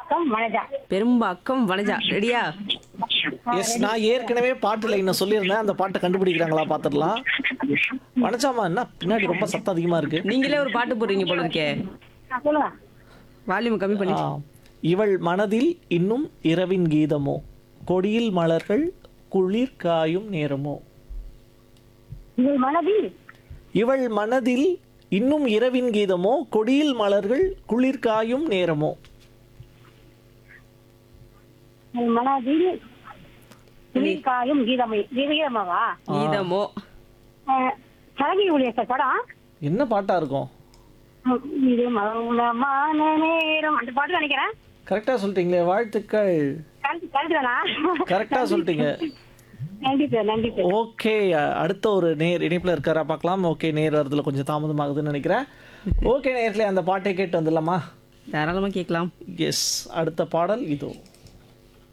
பெரும்பாக்கம் மனஜா பெரும்பாக்கம் வனஜா ரெடியா எஸ் நான் ஏற்கனவே பாட்டு லைனை சொல்லியிருந்தேன் அந்த பாட்டை கண்டுபிடிக்கிறாங்களா பார்த்துடலாம் வனஜாமா என்ன பின்னாடி ரொம்ப சத்தம் அதிகமா இருக்கு நீங்களே ஒரு பாட்டு போடுறீங்க போல இருக்கே ஆ, சொல்லுங்க வால்யூம் கம்மி பண்ணி ஆ, இவள் மனதில் இன்னும் இரவின் கீதமோ கொடியில் மலர்கள் குளிர் காயும் நேரமோ உங்கள் மனதில் இவள் மனதில் இன்னும் இரவின் கீதமோ கொடியில் மலர்கள் குளிர் காயும் நேரமோ உங்கள் மனதில் குளிர்காயும் கீதமை கீதமாவா கீதமோ சரகி ஊழியர் படம் என்ன பாட்டா இருக்கும் இது மௌனமான நேரம் அந்த பாட்டு நினைக்கிறேன் கரெக்டா சொல்லிட்டீங்களே வாழ்த்துக்கள் கரெக்ட் கரெக்ட் தானா கரெக்டா சொல்லிட்டீங்க நன்றி சார் நன்றி சார் ஓகே அடுத்த ஒரு நேர் இணைப்புல இருக்காரா பார்க்கலாம் ஓகே நேர் வரதுல கொஞ்சம் தாமதமாகுதுன்னு நினைக்கிறேன் ஓகே நேர்ல அந்த பாட்டை கேட்டு வந்துடலாமா தாராளமா கேட்கலாம் எஸ் அடுத்த பாடல் இதோ